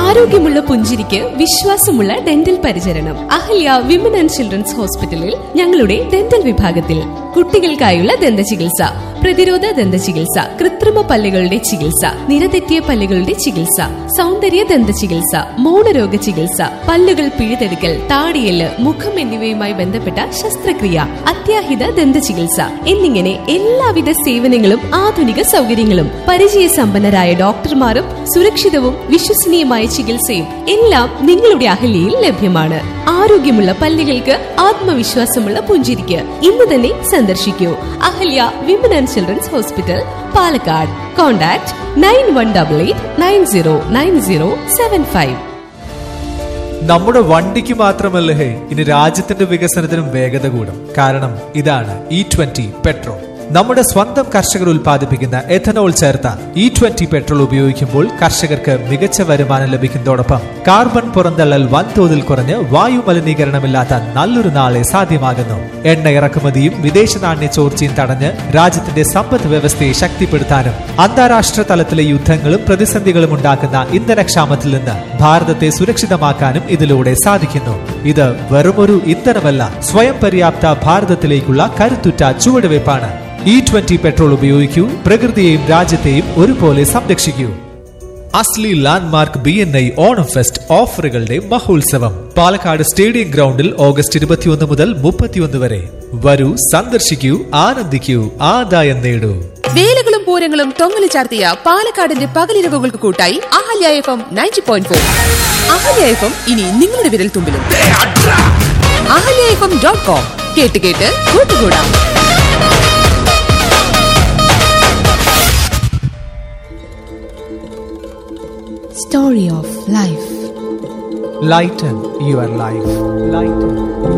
ആരോഗ്യമുള്ള പുഞ്ചിരിക്ക് വിശ്വാസമുള്ള ഡെന്റൽ പരിചരണം അഹല്യ വിമൻ ആൻഡ് ചിൽഡ്രൻസ് ഹോസ്പിറ്റലിൽ ഞങ്ങളുടെ ഡെന്റൽ വിഭാഗത്തിൽ കുട്ടികൾക്കായുള്ള ദന്ത ചികിത്സ പ്രതിരോധ ദന്ത ചികിത്സ കൃത്രിമ പല്ലുകളുടെ ചികിത്സ നിരതെറ്റിയ പല്ലുകളുടെ ചികിത്സ സൗന്ദര്യ ദന്ത ചികിത്സ മൗനരോഗ ചികിത്സ പല്ലുകൾ പിഴുതെടുക്കൽ താടിയല് മുഖം എന്നിവയുമായി ബന്ധപ്പെട്ട ശസ്ത്രക്രിയ അത്യാഹിത ദന്ത ചികിത്സ എന്നിങ്ങനെ എല്ലാവിധ സേവനങ്ങളും ആധുനിക സൗകര്യങ്ങളും പരിചയസമ്പന്നരായ ഡോക്ടർമാരും സുരക്ഷിതവും വിശ്വസനീയമായ ചികിത്സയും എല്ലാം നിങ്ങളുടെ അഹല്യയിൽ ലഭ്യമാണ് ആരോഗ്യമുള്ള പല്ലുകൾക്ക് ആത്മവിശ്വാസമുള്ള പുഞ്ചിരിക്ക് ഇന്ന് തന്നെ സന്ദർശിക്കൂ Ahalya women and children's hospital Palakkad contact nine one double eight nine zero nine zero seven five നമ്മുടെ വണ്ടിക്ക് മാത്രമല്ല ഹേ ഇനി രാജ്യത്തിന്റെ വികസനത്തിനും വേഗത കൂടും കാരണം ഇതാണ് ഇ ട്വന്റി പെട്രോൾ നമ്മുടെ സ്വന്തം കർഷകർ ഉൽപ്പാദിപ്പിക്കുന്ന എഥനോൾ ചേർത്ത ഇ ട്വന്റി പെട്രോൾ ഉപയോഗിക്കുമ്പോൾ കർഷകർക്ക് മികച്ച വരുമാനം ലഭിക്കുന്നതോടൊപ്പം കാർബൺ പുറന്തള്ളൽ വൻതോതിൽ കുറഞ്ഞ് വായു മലിനീകരണമില്ലാത്ത നല്ലൊരു നാളെ സാധ്യമാകുന്നു എണ്ണ ഇറക്കുമതിയും വിദേശ നാണ്യ ചോർച്ചയും തടഞ്ഞ് രാജ്യത്തിന്റെ സമ്പദ് വ്യവസ്ഥയെ ശക്തിപ്പെടുത്താനും അന്താരാഷ്ട്ര തലത്തിലെ യുദ്ധങ്ങളും പ്രതിസന്ധികളും ഉണ്ടാക്കുന്ന ഇന്ധനക്ഷാമത്തിൽ നിന്ന് ഭാരതത്തെ സുരക്ഷിതമാക്കാനും ഇതിലൂടെ സാധിക്കുന്നു ഇത് വെറുമൊരു ഇന്ധനമല്ല സ്വയം പര്യാപ്ത ഭാരതത്തിലേക്കുള്ള കരുത്തുറ്റ ചുവടുവയ്പ്പാണ് ഇ ട്വന്റി പെട്രോൾ ഉപയോഗിക്കൂ പ്രകൃതിയെയും രാജ്യത്തെയും ഒരുപോലെ സംരക്ഷിക്കൂ അസ്ലി landmark B N I Onam fest ഓഫറുകളുടെ മഹോത്സവം പാലക്കാട് സ്റ്റേഡിയം ഗ്രൗണ്ടിൽ ഓഗസ്റ്റ് ഇരുപത്തിയൊന്ന് മുതൽ മുപ്പത്തിയൊന്ന് വരെ വരൂ സന്ദർശിക്കൂ ആനന്ദിക്കൂ ആദായം നേടൂ വേലകളും പൂരങ്ങളും തൊങ്ങലു ചാർത്തിയ പാലക്കാടിന്റെ പകലിരവുകൾക്ക് കൂട്ടായി Ahalya F M ninety point four Ahalya F M ഇനി നിങ്ങളുടെ വിരൽ തുമ്പിലും Ahalya F M dot com കേട്ട് കേട്ട് കൂട്ടുകൂടാം Story of Life. Lighten your life lighten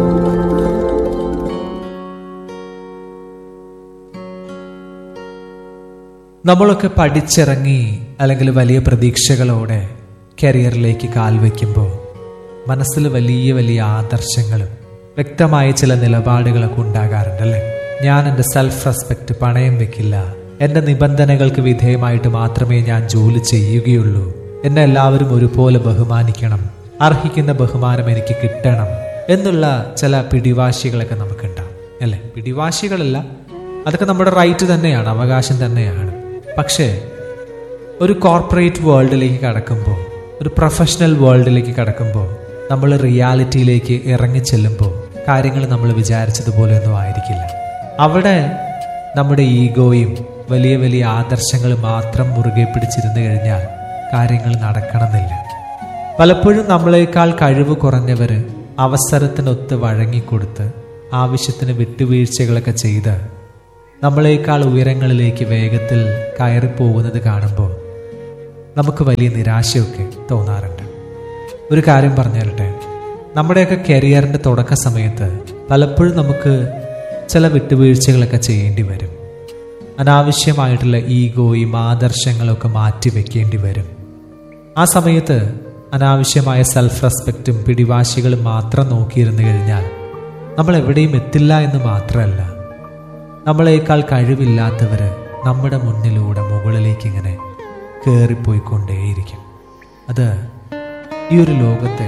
നമ്മളൊക്കെ പഠിച്ചിറങ്ങി അല്ലെങ്കിൽ വലിയ പ്രതീക്ഷകളോടെ കരിയറിലേക്ക് കാൽ വയ്ക്കുമ്പോൾ മനസ്സിൽ വലിയ വലിയ ആദർശങ്ങളും വ്യക്തമായ ചില നിലപാടുകളൊക്കെ ഉണ്ടാകാറുണ്ടല്ലേ ഞാൻ എൻ്റെ സെൽഫ് റെസ്പെക്റ്റ് പണയം വെക്കില്ല എൻ്റെ നിബന്ധനകൾക്ക് വിധേയമായിട്ട് മാത്രമേ ഞാൻ ജോലി ചെയ്യുകയുള്ളൂ എന്നെ എല്ലാവരും ഒരുപോലെ ബഹുമാനിക്കണം അർഹിക്കുന്ന ബഹുമാനം എനിക്ക് കിട്ടണം എന്നുള്ള ചില പിടിവാശികളൊക്കെ നമുക്കുണ്ടാവും അല്ലേ പിടിവാശികളല്ല അതൊക്കെ നമ്മുടെ റൈറ്റ് തന്നെയാണ് അവകാശം തന്നെയാണ് പക്ഷേ ഒരു കോർപ്പറേറ്റ് വേൾഡിലേക്ക് കടക്കുമ്പോൾ ഒരു പ്രൊഫഷണൽ വേൾഡിലേക്ക് കടക്കുമ്പോൾ നമ്മൾ റിയാലിറ്റിയിലേക്ക് ഇറങ്ങി ചെല്ലുമ്പോൾ കാര്യങ്ങൾ നമ്മൾ വിചാരിച്ചതുപോലെയൊന്നും ആയിരിക്കില്ല അവിടെ നമ്മുടെ ഈഗോയും വലിയ വലിയ ആദർശങ്ങൾ മാത്രം മുറുകെ പിടിച്ചിരുന്നു കഴിഞ്ഞാൽ കാര്യങ്ങൾ നടക്കണമെന്നില്ല പലപ്പോഴും നമ്മളെക്കാൾ കഴിവ് കുറഞ്ഞവർ അവസരത്തിനൊത്ത് വഴങ്ങിക്കൊടുത്ത് ആവശ്യത്തിന് വിട്ടുവീഴ്ചകളൊക്കെ ചെയ്ത് നമ്മളെക്കാൾ ഉയരങ്ങളിലേക്ക് വേഗത്തിൽ കയറിപ്പോകുന്നത് കാണുമ്പോൾ നമുക്ക് വലിയ നിരാശയൊക്കെ തോന്നാറുണ്ട് ഒരു കാര്യം പറഞ്ഞു തരട്ടെ നമ്മുടെയൊക്കെ കരിയറിൻ്റെ തുടക്ക സമയത്ത് പലപ്പോഴും നമുക്ക് ചില വിട്ടുവീഴ്ചകളൊക്കെ ചെയ്യേണ്ടി വരും അനാവശ്യമായിട്ടുള്ള ഈഗോയും ആദർശങ്ങളൊക്കെ മാറ്റി വെക്കേണ്ടി വരും ആ സമയത്ത് അനാവശ്യമായ സെൽഫ് റെസ്പെക്റ്റും പിടിവാശികളും മാത്രം നോക്കിയിരുന്നു കഴിഞ്ഞാൽ നമ്മൾ എവിടെയും എത്തില്ല എന്ന് മാത്രമല്ല നമ്മളെക്കാൾ കഴിവില്ലാത്തവർ നമ്മുടെ മുന്നിലൂടെ മുകളിലേക്ക് ഇങ്ങനെ കയറിപ്പോയിക്കൊണ്ടേയിരിക്കും അത് ഈ ഒരു ലോകത്തെ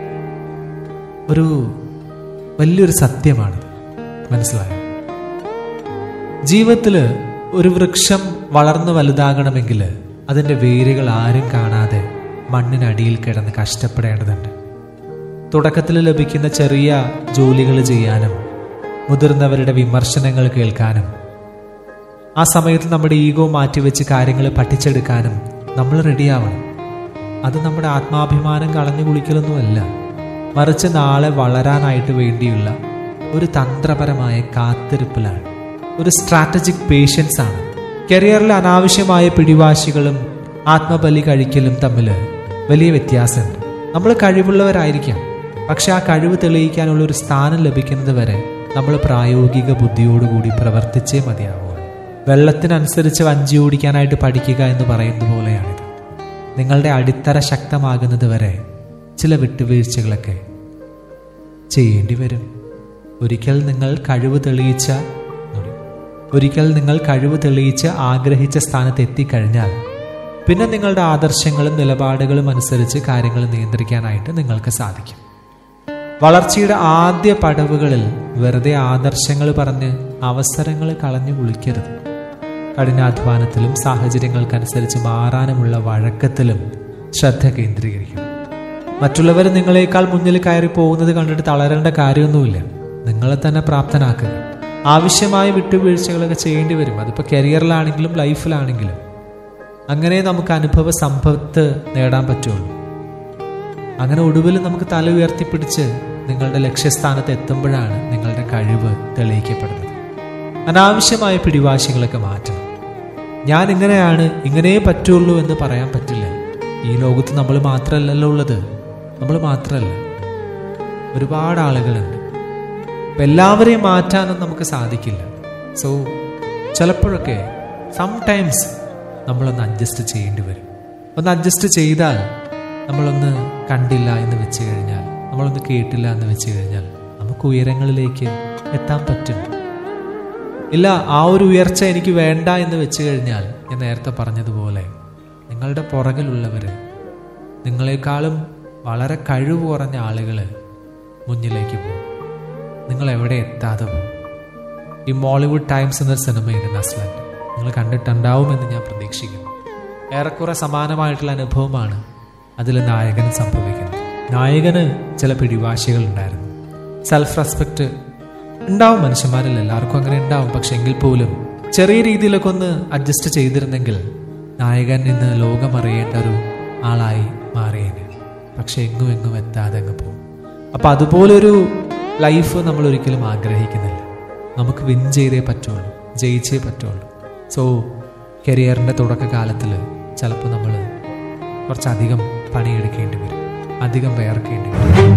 ഒരു വലിയൊരു സത്യമാണിത് മനസ്സിലായോ ജീവിതത്തിൽ ഒരു വൃക്ഷം വളർന്നു വലുതാകണമെങ്കിൽ അതിൻ്റെ വേരുകൾ ആരും കാണാതെ മണ്ണിനടിയിൽ കിടന്ന് കഷ്ടപ്പെടേണ്ടതുണ്ട് തുടക്കത്തിൽ ലഭിക്കുന്ന ചെറിയ ജോലികൾ ചെയ്യാനും മുതിർന്നവരുടെ വിമർശനങ്ങൾ കേൾക്കാനും ആ സമയത്ത് നമ്മുടെ ഈഗോ മാറ്റിവെച്ച് കാര്യങ്ങൾ പഠിച്ചെടുക്കാനും നമ്മൾ റെഡിയാവണം അത് നമ്മുടെ ആത്മാഭിമാനം കളഞ്ഞു കുളിക്കലൊന്നുമല്ല മറിച്ച് നാളെ വളരാനായിട്ട് വേണ്ടിയുള്ള ഒരു തന്ത്രപരമായ കാത്തിരിപ്പിലാണ് ഒരു സ്ട്രാറ്റജിക് പേഷ്യൻസ് ആണ് കരിയറിൽ അനാവശ്യമായ പിടിവാശികളും ആത്മബലി കഴിക്കലും തമ്മിൽ വലിയ വ്യത്യാസമുണ്ട് നമ്മൾ കഴിവുള്ളവരായിരിക്കാം പക്ഷെ ആ കഴിവ് തെളിയിക്കാനുള്ള ഒരു സ്ഥാനം ലഭിക്കുന്നത് വരെ നമ്മൾ പ്രായോഗിക ബുദ്ധിയോടുകൂടി പ്രവർത്തിച്ചേ മതിയാവുള്ളൂ വെള്ളത്തിനനുസരിച്ച് വഞ്ചി ഓടിക്കാനായിട്ട് പഠിക്കുക എന്ന് പറയുന്നത് പോലെയാണിത് നിങ്ങളുടെ അടിത്തറ ശക്തമാകുന്നത് വരെ ചില വിട്ടുവീഴ്ചകളൊക്കെ ചെയ്യേണ്ടി വരും ഒരിക്കൽ നിങ്ങൾ കഴിവ് തെളിയിച്ച ഒരിക്കൽ നിങ്ങൾ കഴിവ് തെളിയിച്ച് ആഗ്രഹിച്ച സ്ഥാനത്ത് എത്തിക്കഴിഞ്ഞാൽ പിന്നെ നിങ്ങളുടെ ആദർശങ്ങളും നിലപാടുകളും അനുസരിച്ച് കാര്യങ്ങൾ നിയന്ത്രിക്കാനായിട്ട് നിങ്ങൾക്ക് സാധിക്കും വളർച്ചയുടെ ആദ്യ പടവുകളിൽ വെറുതെ ആദർശങ്ങൾ പറഞ്ഞ് അവസരങ്ങൾ കളഞ്ഞു കുളിക്കരുത് കഠിനാധ്വാനത്തിലും സാഹചര്യങ്ങൾക്കനുസരിച്ച് മാറാനുമുള്ള വഴക്കത്തിലും ശ്രദ്ധ കേന്ദ്രീകരിക്കണം മറ്റുള്ളവർ നിങ്ങളെക്കാൾ മുന്നിൽ കയറി പോകുന്നത് കണ്ടിട്ട് തളരേണ്ട കാര്യമൊന്നുമില്ല നിങ്ങളെ തന്നെ പ്രാപ്തനാക്കുക ആവശ്യമായ വിട്ടുവീഴ്ചകളൊക്കെ ചെയ്യേണ്ടി വരും അതിപ്പോൾ കരിയറിലാണെങ്കിലും ലൈഫിലാണെങ്കിലും അങ്ങനെ നമുക്ക് അനുഭവ സമ്പത്ത് നേടാൻ പറ്റുള്ളൂ അങ്ങനെ ഒടുവിൽ നമുക്ക് തല ഉയർത്തിപ്പിടിച്ച് നിങ്ങളുടെ ലക്ഷ്യസ്ഥാനത്ത് എത്തുമ്പോഴാണ് നിങ്ങളുടെ കഴിവ് തെളിയിക്കപ്പെടുന്നത് അനാവശ്യമായ പിടിവാശികളൊക്കെ മാറ്റണം ഞാൻ ഇങ്ങനെയാണ് ഇങ്ങനേ പറ്റുള്ളൂ എന്ന് പറയാൻ പറ്റില്ല ഈ ലോകത്ത് നമ്മൾ മാത്രമല്ലല്ലോ ഉള്ളത് നമ്മൾ മാത്രമല്ല ഒരുപാട് ആളുകളുണ്ട് അപ്പം എല്ലാവരെയും മാറ്റാനും നമുക്ക് സാധിക്കില്ല സോ ചിലപ്പോഴൊക്കെ സംടൈംസ് നമ്മളൊന്ന് അഡ്ജസ്റ്റ് ചെയ്യേണ്ടി വരും ഒന്ന് അഡ്ജസ്റ്റ് ചെയ്താൽ നമ്മളൊന്ന് കണ്ടില്ല എന്ന് വെച്ച് കഴിഞ്ഞാൽ നമ്മളൊന്ന് കേട്ടില്ല എന്ന് വെച്ച് കഴിഞ്ഞാൽ നമുക്ക് ഉയരങ്ങളിലേക്ക് എത്താൻ പറ്റും ഇല്ല ആ ഒരു ഉയർച്ച എനിക്ക് വേണ്ട എന്ന് വെച്ച് കഴിഞ്ഞാൽ ഞാൻ നേരത്തെ പറഞ്ഞതുപോലെ നിങ്ങളുടെ പുറകിലുള്ളവർ നിങ്ങളെക്കാളും വളരെ കഴിവ് കുറഞ്ഞ ആളുകൾ മുന്നിലേക്ക് പോകും നിങ്ങൾ എവിടെ എത്താതെ പോകും ഈ മോളിവുഡ് ടൈംസ് എന്ന സിനിമയുണ്ട് നസ്ലൻഡ് നിങ്ങൾ കണ്ടിട്ടുണ്ടാവുമെന്ന് ഞാൻ പ്രതീക്ഷിക്കുന്നു ഏറെക്കുറെ സമാനമായിട്ടുള്ള അനുഭവമാണ് അതിൽ നായകന് സംഭവിക്കുന്നത് നായകന് ചില പിടിവാശികൾ ഉണ്ടായിരുന്നു സെൽഫ് റെസ്പെക്റ്റ് ഉണ്ടാവും മനുഷ്യന്മാരിൽ എല്ലാവർക്കും അങ്ങനെ ഉണ്ടാവും പക്ഷെ എങ്കിൽ പോലും ചെറിയ രീതിയിലൊക്കെ ഒന്ന് അഡ്ജസ്റ്റ് ചെയ്തിരുന്നെങ്കിൽ നായകൻ ഇന്ന് ലോകം അറിയേണ്ട ഒരു ആളായി മാറിയേനെ പക്ഷെ എങ്ങും എങ്ങും എത്താതെ അങ്ങ് പോകും അപ്പം അതുപോലൊരു ലൈഫ് നമ്മൾ ഒരിക്കലും ആഗ്രഹിക്കുന്നില്ല നമുക്ക് വിൻ ചെയ്തേ പറ്റുള്ളൂ ജയിച്ചേ പറ്റുള്ളൂ സോ കരിയറിൻ്റെ തുടക്കകാലത്തിൽ ചിലപ്പോൾ നമ്മൾ കുറച്ചധികം പണിയെടുക്കേണ്ടി വരും അധികം വേർക്കേണ്ടി വരും